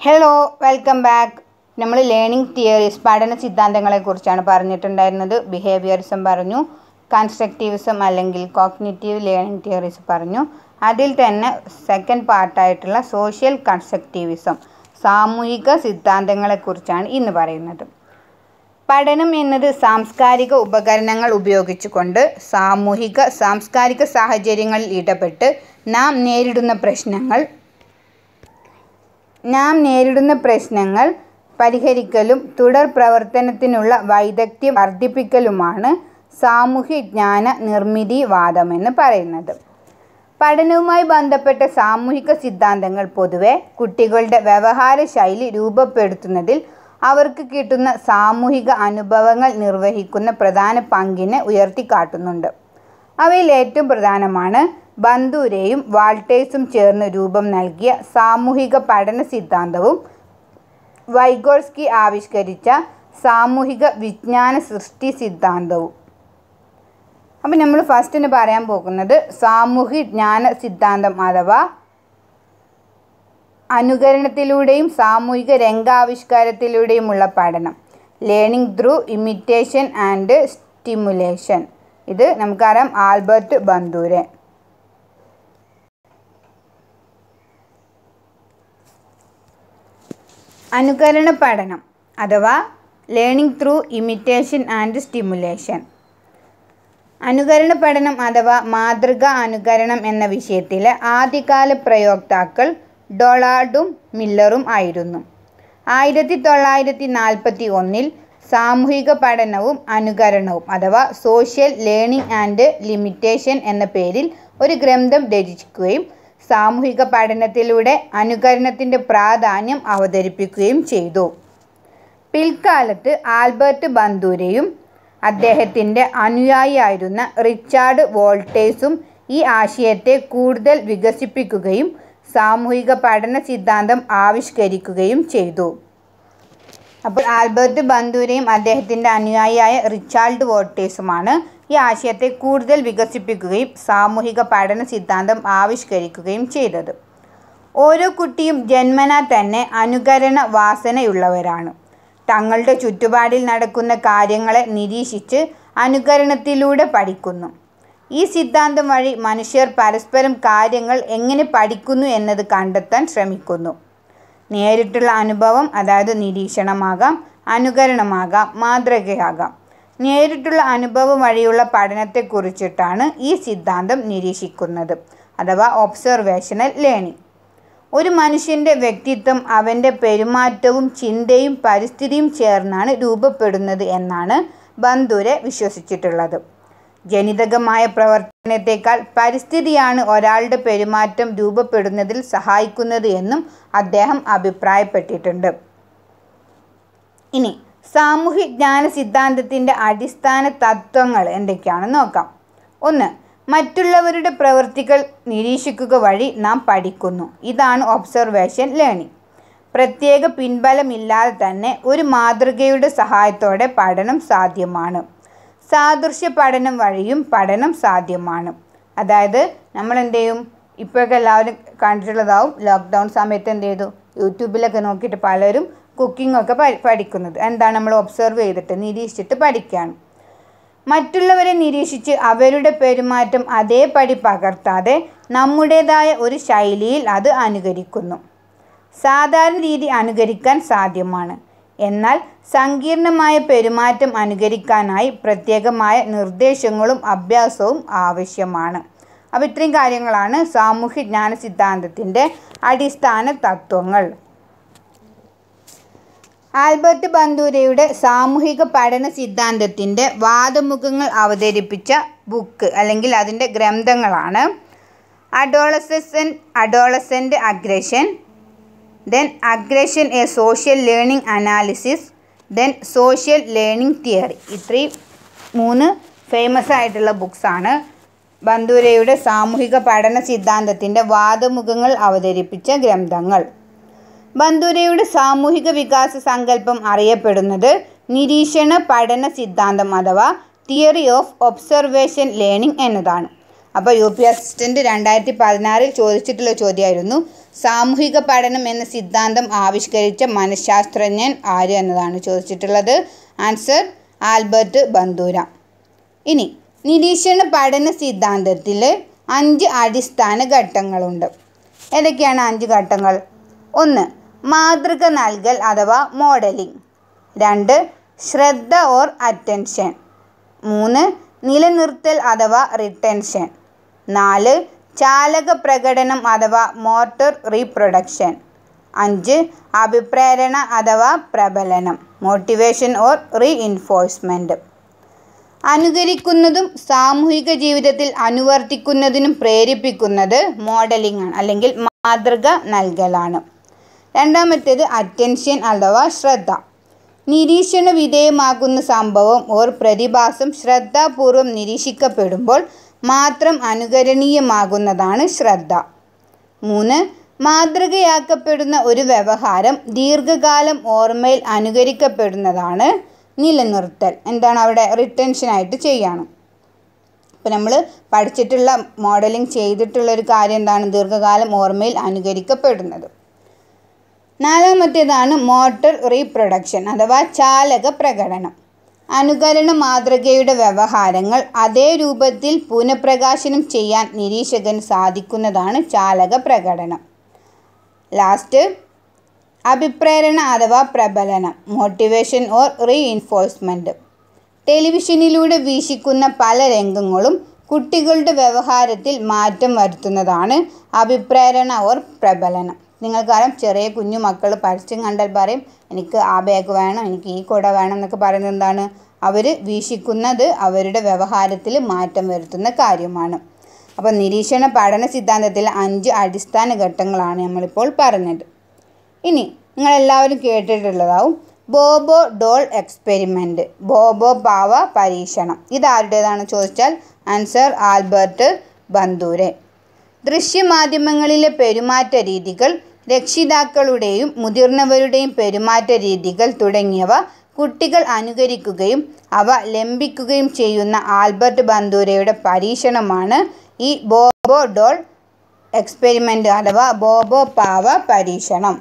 hello welcome back നമ്മൾ learning theories പഠന സിദ്ധാന്തങ്ങളെക്കുറിച്ചാണ് പറഞ്ഞിട്ടുണ്ടായിരുന്നത് ബിഹേവിയറിസം പറഞ്ഞു കൺസ്ട്രക്റ്റീവിസം അല്ലെങ്കിൽ കോഗ്നിറ്റീവ് ലേണിംഗ് തിയറീസ് പറഞ്ഞു അതിൽ തന്നെ സെക്കൻഡ് പാർട്ടായിട്ടുള്ള സോഷ്യൽ കൺസ്ട്രക്റ്റീവിസം സാമൂഹിക സിദ്ധാന്തങ്ങളെക്കുറിച്ചാണ് ഇന്ന് പറയുന്നത് പഠനം എന്നത് സാംസ്കാരിക ഉപകരണങ്ങൾ ഉപയോഗിച്ചുകൊണ്ട് സാമൂഹിക സാംസ്കാരിക സാഹചര്യങ്ങളിൽ ഇടപെട്ട് നാം നേരിടുന്ന പ്രശ്നങ്ങൾ നാം നേരിടുന്ന പ്രശ്നങ്ങൾ പരിഹരിക്കലും തുടർ പ്രവർത്തനത്തിനുള്ള വൈദഗ്ധ്യം വർദ്ധിപ്പിക്കലുമാണ് സാമൂഹ്യ ജ്ഞാന നിർമ്മിതിവാദമെന്ന് പറയുന്നത് പഠനവുമായി ബന്ധപ്പെട്ട സാമൂഹിക സിദ്ധാന്തങ്ങൾ പൊതുവെ കുട്ടികളുടെ വ്യവഹാര ശൈലി രൂപപ്പെടുത്തുന്നതിൽ അവർക്ക് കിട്ടുന്ന സാമൂഹിക അനുഭവങ്ങൾ നിർവഹിക്കുന്ന പ്രധാന പങ്കിനെ ഉയർത്തിക്കാട്ടുന്നുണ്ട് അവയിൽ ഏറ്റവും പ്രധാനമാണ് ബന്ദൂരെയും വാൾട്ടേഴ്സും ചേർന്ന് രൂപം നൽകിയ സാമൂഹിക പഠന സിദ്ധാന്തവും വൈഗോൾസ്കി ആവിഷ്കരിച്ച സാമൂഹിക വിജ്ഞാന സൃഷ്ടി സിദ്ധാന്തവും അപ്പം നമ്മൾ ഫസ്റ്റിന് പറയാൻ പോകുന്നത് സാമൂഹ്യ ജ്ഞാന സിദ്ധാന്തം അഥവാ അനുകരണത്തിലൂടെയും സാമൂഹിക രംഗാവിഷ്കാരത്തിലൂടെയുമുള്ള പഠനം learning through imitation and stimulation ഇത് നമുക്കറിയാം ആൽബർട്ട് ബന്ദൂരെ അനുകരണ പഠനം അഥവാ learning through imitation and stimulation അനുകരണ പഠനം അഥവാ മാതൃക അനുകരണം എന്ന വിഷയത്തിലെ ആദ്യകാല പ്രയോക്താക്കൾ ഡൊളാർഡും മില്ലറും ആയിരുന്നു ആയിരത്തി തൊള്ളായിരത്തി നാൽപ്പത്തി ഒന്നിൽ സാമൂഹിക പഠനവും അനുകരണവും അഥവാ സോഷ്യൽ ലേണിംഗ് ആൻഡ് ലിമിറ്റേഷൻ എന്ന പേരിൽ ഒരു ഗ്രന്ഥം രചിക്കുകയും സാമൂഹിക പഠനത്തിലൂടെ അനുകരണത്തിൻ്റെ പ്രാധാന്യം അവതരിപ്പിക്കുകയും ചെയ്തു പിൽക്കാലത്ത് ആൽബർട്ട് ബന്ദൂരയും അദ്ദേഹത്തിൻ്റെ അനുയായിയായിരുന്ന റിച്ചാർഡ് വോൾട്ടേഴ്സും ഈ ആശയത്തെ കൂടുതൽ വികസിപ്പിക്കുകയും സാമൂഹിക പഠന സിദ്ധാന്തം ആവിഷ്കരിക്കുകയും ചെയ്തു അപ്പോൾ ആൽബർട്ട് ബന്ദൂരയും അദ്ദേഹത്തിൻ്റെ അനുയായിയായ റിച്ചാർഡ് വോൾട്ടേഴ്സുമാണ് ഈ ആശയത്തെ കൂടുതൽ വികസിപ്പിക്കുകയും സാമൂഹിക പഠന സിദ്ധാന്തം ആവിഷ്കരിക്കുകയും ചെയ്തത് ഓരോ കുട്ടിയും ജന്മന തന്നെ അനുകരണ വാസനയുള്ളവരാണ് തങ്ങളുടെ ചുറ്റുപാടിൽ നടക്കുന്ന കാര്യങ്ങളെ നിരീക്ഷിച്ച് അനുകരണത്തിലൂടെ പഠിക്കുന്നു ഈ സിദ്ധാന്തം വഴി മനുഷ്യർ പരസ്പരം കാര്യങ്ങൾ എങ്ങനെ പഠിക്കുന്നു എന്നത് കണ്ടെത്താൻ ശ്രമിക്കുന്നു നേരിട്ടുള്ള അനുഭവം അതായത് നിരീക്ഷണമാകാം അനുകരണമാകാം മാതൃകയാകാം നേരിട്ടുള്ള അനുഭവം വഴിയുള്ള പഠനത്തെക്കുറിച്ചിട്ടാണ് ഈ സിദ്ധാന്തം നിരീക്ഷിക്കുന്നത് അഥവാ ഒബ്സർവേഷണൽ ലേണിംഗ് ഒരു മനുഷ്യൻ്റെ വ്യക്തിത്വം അവൻ്റെ പെരുമാറ്റവും ചിന്തയും പരിസ്ഥിതിയും ചേർന്നാണ് രൂപപ്പെടുന്നത് എന്നാണ് ബന്ദുരെ വിശ്വസിച്ചിട്ടുള്ളത് ജനിതകമായ പ്രവർത്തനത്തെക്കാൾ പരിസ്ഥിതിയാണ് ഒരാളുടെ പെരുമാറ്റം രൂപപ്പെടുന്നതിൽ സഹായിക്കുന്നത് എന്നും അദ്ദേഹം അഭിപ്രായപ്പെട്ടിട്ടുണ്ട് ഇനി സാമൂഹ്യ ജ്ഞാന സിദ്ധാന്തത്തിൻ്റെ അടിസ്ഥാന തത്വങ്ങൾ എന്തൊക്കെയാണെന്ന് നോക്കാം ഒന്ന് മറ്റുള്ളവരുടെ പ്രവൃത്തികൾ നിരീക്ഷിക്കുക വഴി നാം പഠിക്കുന്നു ഇതാണ് ഒബ്സർവേഷൻ ലേണിംഗ് പ്രത്യേക പിൻബലമില്ലാതെ തന്നെ ഒരു മാതൃകയുടെ സഹായത്തോടെ പഠനം സാധ്യമാണ് സാദൃശ്യ പഠനം വഴിയും പഠനം സാധ്യമാണ് അതായത് നമ്മൾ എന്ത് ചെയ്യും ഇപ്പോഴൊക്കെ എല്ലാവരും കണ്ടിട്ടുള്ളതാവും ലോക്ക്ഡൗൺ സമയത്ത് എന്ത് ചെയ്തു യൂട്യൂബിലൊക്കെ നോക്കിയിട്ട് പലരും കുക്കിംഗ് ഒക്കെ പഠിക്കുന്നത് എന്താണ് നമ്മൾ ഒബ്സർവ് ചെയ്തിട്ട് നിരീക്ഷിച്ചിട്ട് പഠിക്കുകയാണ് മറ്റുള്ളവരെ നിരീക്ഷിച്ച് അവരുടെ പെരുമാറ്റം അതേപടി പകർത്താതെ നമ്മുടേതായ ഒരു ശൈലിയിൽ അത് അനുകരിക്കുന്നു സാധാരണ രീതി അനുകരിക്കാൻ സാധ്യമാണ് എന്നാൽ സങ്കീർണമായ പെരുമാറ്റം അനുകരിക്കാനായി പ്രത്യേകമായ നിർദ്ദേശങ്ങളും അഭ്യാസവും ആവശ്യമാണ് അപ്പോൾ ഇത്രയും കാര്യങ്ങളാണ് സാമൂഹ്യ ജ്ഞാന സിദ്ധാന്തത്തിൻ്റെ അടിസ്ഥാന തത്വങ്ങൾ ആൽബർട്ട് ബന്ദൂരയുടെ സാമൂഹിക പഠന സിദ്ധാന്തത്തിൻ്റെ വാദമുഖങ്ങൾ അവതരിപ്പിച്ച ബുക്ക് അല്ലെങ്കിൽ അതിൻ്റെ ഗ്രന്ഥങ്ങളാണ് adolescent adolescent aggression then aggression a social learning analysis then social learning theory ഇത്രയും മൂന്ന് ഫേമസ് ആയിട്ടുള്ള ബുക്സാണ് ബന്ദൂരയുടെ സാമൂഹിക പഠന സിദ്ധാന്തത്തിൻ്റെ വാദമുഖങ്ങൾ അവതരിപ്പിച്ച ഗ്രന്ഥങ്ങൾ ബന്ദൂരയുടെ സാമൂഹിക വികാസ സങ്കല്പം അറിയപ്പെടുന്നത് നിരീക്ഷണ പഠന സിദ്ധാന്തം അഥവാ തിയറി ഓഫ് ഒബ്സർവേഷൻ ലേണിംഗ് എന്നതാണ് അപ്പോൾ യു പി അസിസ്റ്റൻ്റ് രണ്ടായിരത്തി പതിനാറിൽ ചോദിച്ചിട്ടുള്ള ചോദ്യമായിരുന്നു സാമൂഹിക പഠനം എന്ന സിദ്ധാന്തം ആവിഷ്കരിച്ച മനഃശാസ്ത്രജ്ഞൻ ആര് എന്നതാണ് ചോദിച്ചിട്ടുള്ളത് ആൻസർ ആൽബർട്ട് ബന്ദൂര ഇനി നിരീക്ഷണ പഠന സിദ്ധാന്തത്തിൽ അഞ്ച് അടിസ്ഥാന ഘട്ടങ്ങളുണ്ട് ഏതൊക്കെയാണ് അഞ്ച് ഘട്ടങ്ങൾ ഒന്ന് മാതൃക നൽകൽ അഥവാ മോഡലിംഗ് രണ്ട് ശ്രദ്ധ ഓർ അറ്റൻഷൻ മൂന്ന് നിലനിർത്തൽ അഥവാ റിട്ടൻഷൻ നാല് ചാലക പ്രകടനം അഥവാ മോട്ടോർ റീപ്രൊഡക്ഷൻ അഞ്ച് അഭിപ്രേരണ അഥവാ പ്രബലനം മോട്ടിവേഷൻ ഓർ റീഇൻഫോഴ്സ്മെൻറ്റ് അനുകരിക്കുന്നതും സാമൂഹിക ജീവിതത്തിൽ അനുവർത്തിക്കുന്നതിനും പ്രേരിപ്പിക്കുന്നത് മോഡലിംഗ് ആണ് അല്ലെങ്കിൽ മാതൃക നൽകലാണ് രണ്ടാമത്തേത് അറ്റൻഷൻ അഥവാ ശ്രദ്ധ നിരീക്ഷണ വിധേയമാകുന്ന സംഭവം ഓർ പ്രതിഭാസം ശ്രദ്ധാപൂർവം നിരീക്ഷിക്കപ്പെടുമ്പോൾ മാത്രം അനുകരണീയമാകുന്നതാണ് ശ്രദ്ധ മൂന്ന് മാതൃകയാക്കപ്പെടുന്ന ഒരു വ്യവഹാരം ദീർഘകാലം ഓർമ്മയിൽ അനുകരിക്കപ്പെടുന്നതാണ് നിലനിർത്തൽ എന്താണ് അവിടെ റിട്ടൻഷനായിട്ട് ചെയ്യണം ഇപ്പോൾ നമ്മൾ പഠിച്ചിട്ടുള്ള മോഡലിംഗ് ചെയ്തിട്ടുള്ള ഒരു കാര്യം എന്താണ് ദീർഘകാലം ഓർമ്മയിൽ അനുകരിക്കപ്പെടുന്നത് നാലാമത്തേതാണ് മോട്ടോർ റീപ്രൊഡക്ഷൻ അഥവാ ചാലക പ്രകടനം അനുകരണ മാതൃകയുടെ വ്യവഹാരങ്ങൾ അതേ രൂപത്തിൽ പുനഃപ്രകാശനം ചെയ്യാൻ നിരീക്ഷകന് സാധിക്കുന്നതാണ് ചാലക പ്രകടനം ലാസ്റ്റ് അഭിപ്രേരണ അഥവാ പ്രബലനം മോട്ടിവേഷൻ ഓർ റീഇൻഫോഴ്സ്മെൻറ്റ് ടെലിവിഷനിലൂടെ വീക്ഷിക്കുന്ന പല രംഗങ്ങളും കുട്ടികളുടെ വ്യവഹാരത്തിൽ മാറ്റം വരുത്തുന്നതാണ് അഭിപ്രേരണ ഓർ പ്രബലനം നിങ്ങൾക്കറിയാം ചെറിയ കുഞ്ഞു മക്കൾ പരസ്യം കണ്ടാൽ പറയും എനിക്ക് ആ ബാഗ് വേണം എനിക്ക് ഈ കുട വേണം എന്നൊക്കെ പറയുന്നത് എന്താണ് അവർ വീക്ഷിക്കുന്നത് അവരുടെ വ്യവഹാരത്തിൽ മാറ്റം വരുത്തുന്ന കാര്യമാണ് അപ്പോൾ നിരീക്ഷണ പഠന സിദ്ധാന്തത്തിൽ അഞ്ച് അടിസ്ഥാന ഘട്ടങ്ങളാണ് നമ്മളിപ്പോൾ പറഞ്ഞത് ഇനി നിങ്ങളെല്ലാവരും കേട്ടിട്ടുള്ളതാവും ബോബോ ഡോൾ എക്സ്പെരിമെൻ്റ് ബോബോ പാവ പരീക്ഷണം ഇതാരുടേതാണ് ചോദിച്ചാൽ ആൻസർ ആൽബർട്ട് ബന്ദൂരെ ദൃശ്യമാധ്യമങ്ങളിലെ പെരുമാറ്റ രീതികൾ രക്ഷിതാക്കളുടെയും മുതിർന്നവരുടെയും പെരുമാറ്റ രീതികൾ തുടങ്ങിയവ കുട്ടികൾ അനുകരിക്കുകയും അവ ലംഘിക്കുകയും ചെയ്യുന്ന ആൽബർട്ട് ബന്ദൂരയുടെ പരീക്ഷണമാണ് ഈ ബോബോ ഡോൾ എക്സ്പെരിമെൻ്റ് അഥവാ ബോബോ പാവ പരീക്ഷണം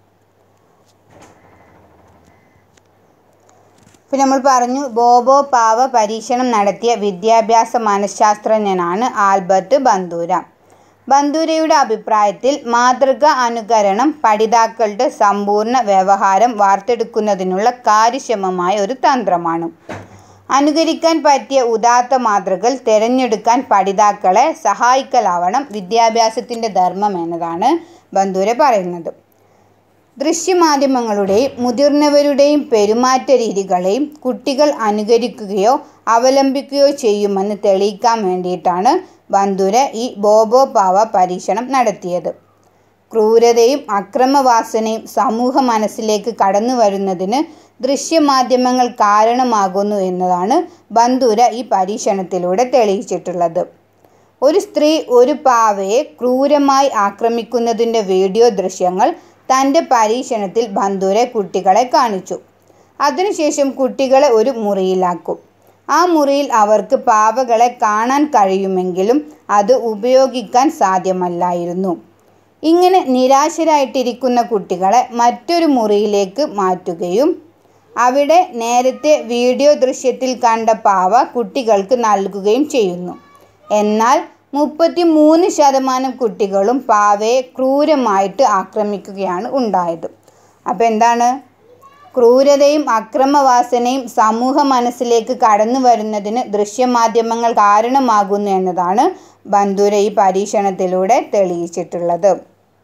പിന്നെ നമ്മൾ പറഞ്ഞു ബോബോ പാവ പരീക്ഷണം നടത്തിയ വിദ്യാഭ്യാസ മനഃശാസ്ത്രജ്ഞനാണ് ആൽബർട്ട് ബന്ദൂര ബന്ദൂരയുടെ അഭിപ്രായത്തിൽ മാതൃക അനുകരണം പഠിതാക്കളുടെ സമ്പൂർണ്ണ വ്യവഹാരം വാർത്തെടുക്കുന്നതിനുള്ള കാര്യക്ഷമമായ ഒരു തന്ത്രമാണ് അനുകരിക്കാൻ പറ്റിയ ഉദാത്ത മാതൃകൾ തിരഞ്ഞെടുക്കാൻ പഠിതാക്കളെ സഹായിക്കലാവണം വിദ്യാഭ്യാസത്തിൻ്റെ ധർമ്മം എന്നതാണ് ബന്ദൂര പറയുന്നത് ദൃശ്യമാധ്യമങ്ങളുടെയും മുതിർന്നവരുടെയും പെരുമാറ്റ രീതികളെയും കുട്ടികൾ അനുകരിക്കുകയോ അവലംബിക്കുകയോ ചെയ്യുമെന്ന് തെളിയിക്കാൻ വേണ്ടിയിട്ടാണ് ബന്ദുര ഈ ബോബോ പാവ പരീക്ഷണം നടത്തിയത് ക്രൂരതയും അക്രമവാസനയും സമൂഹ മനസ്സിലേക്ക് കടന്നു വരുന്നതിന് ദൃശ്യമാധ്യമങ്ങൾ കാരണമാകുന്നു എന്നതാണ് ബന്ദുര ഈ പരീക്ഷണത്തിലൂടെ തെളിയിച്ചിട്ടുള്ളത് ഒരു സ്ത്രീ ഒരു പാവയെ ക്രൂരമായി ആക്രമിക്കുന്നതിൻ്റെ വീഡിയോ ദൃശ്യങ്ങൾ തൻ്റെ പരീക്ഷണത്തിൽ ബന്ദുരെ കുട്ടികളെ കാണിച്ചു അതിനുശേഷം കുട്ടികളെ ഒരു മുറിയിലാക്കും ആ മുറിയിൽ അവർക്ക് പാവകളെ കാണാൻ കഴിയുമെങ്കിലും അത് ഉപയോഗിക്കാൻ സാധ്യമല്ലായിരുന്നു ഇങ്ങനെ നിരാശരായിട്ടിരിക്കുന്ന കുട്ടികളെ മറ്റൊരു മുറിയിലേക്ക് മാറ്റുകയും അവിടെ നേരത്തെ വീഡിയോ ദൃശ്യത്തിൽ കണ്ട പാവ കുട്ടികൾക്ക് നൽകുകയും ചെയ്യുന്നു എന്നാൽ മുപ്പത്തി മൂന്ന് ശതമാനം കുട്ടികളും പാവയെ ക്രൂരമായിട്ട് ആക്രമിക്കുകയാണ് ഉണ്ടായത് അപ്പോൾ എന്താണ് ക്രൂരതയും അക്രമവാസനയും സമൂഹ മനസ്സിലേക്ക് കടന്നു വരുന്നതിന് ദൃശ്യമാധ്യമങ്ങൾ കാരണമാകുന്നു എന്നതാണ് ബന്ദുര ഈ പരീക്ഷണത്തിലൂടെ തെളിയിച്ചിട്ടുള്ളത്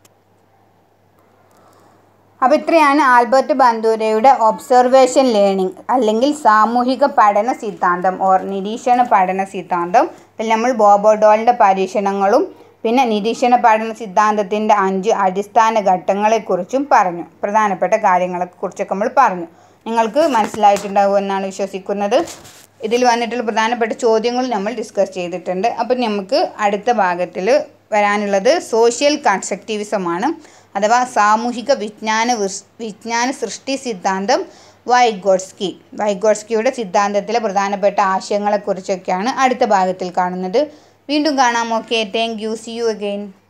അപ്പോൾ ഇത്രയാണ് ആൽബർട്ട് ബന്ദൂരയുടെ ഒബ്സർവേഷൻ ലേണിംഗ് അല്ലെങ്കിൽ സാമൂഹിക പഠന സിദ്ധാന്തം ഓർ നിരീക്ഷണ പഠന സിദ്ധാന്തം ഇതിൽ നമ്മൾ ബോബോഡോളിൻ്റെ പരീക്ഷണങ്ങളും പിന്നെ നിരീക്ഷണ പഠന സിദ്ധാന്തത്തിൻ്റെ അഞ്ച് അടിസ്ഥാന ഘട്ടങ്ങളെക്കുറിച്ചും പറഞ്ഞു പ്രധാനപ്പെട്ട കാര്യങ്ങളെക്കുറിച്ചൊക്കെ നമ്മൾ പറഞ്ഞു നിങ്ങൾക്ക് മനസ്സിലായിട്ടുണ്ടാകും എന്നാണ് വിശ്വസിക്കുന്നത് ഇതിൽ വന്നിട്ടുള്ള പ്രധാനപ്പെട്ട ചോദ്യങ്ങൾ നമ്മൾ ഡിസ്കസ് ചെയ്തിട്ടുണ്ട് അപ്പം നമുക്ക് അടുത്ത ഭാഗത്തിൽ വരാനുള്ളത് സോഷ്യൽ കൺസ്ട്രക്റ്റിവിസമാണ് അഥവാ സാമൂഹിക വിജ്ഞാന വിസ് വിജ്ഞാന സൃഷ്ടി സിദ്ധാന്തം വൈഗോട്സ്കി വൈഗോട്സ്കിയുടെ സിദ്ധാന്തത്തിലെ പ്രധാനപ്പെട്ട ആശയങ്ങളെക്കുറിച്ചൊക്കെയാണ് അടുത്ത ഭാഗത്തിൽ കാണുന്നത് വീണ്ടും കാണാം okay thank you see you again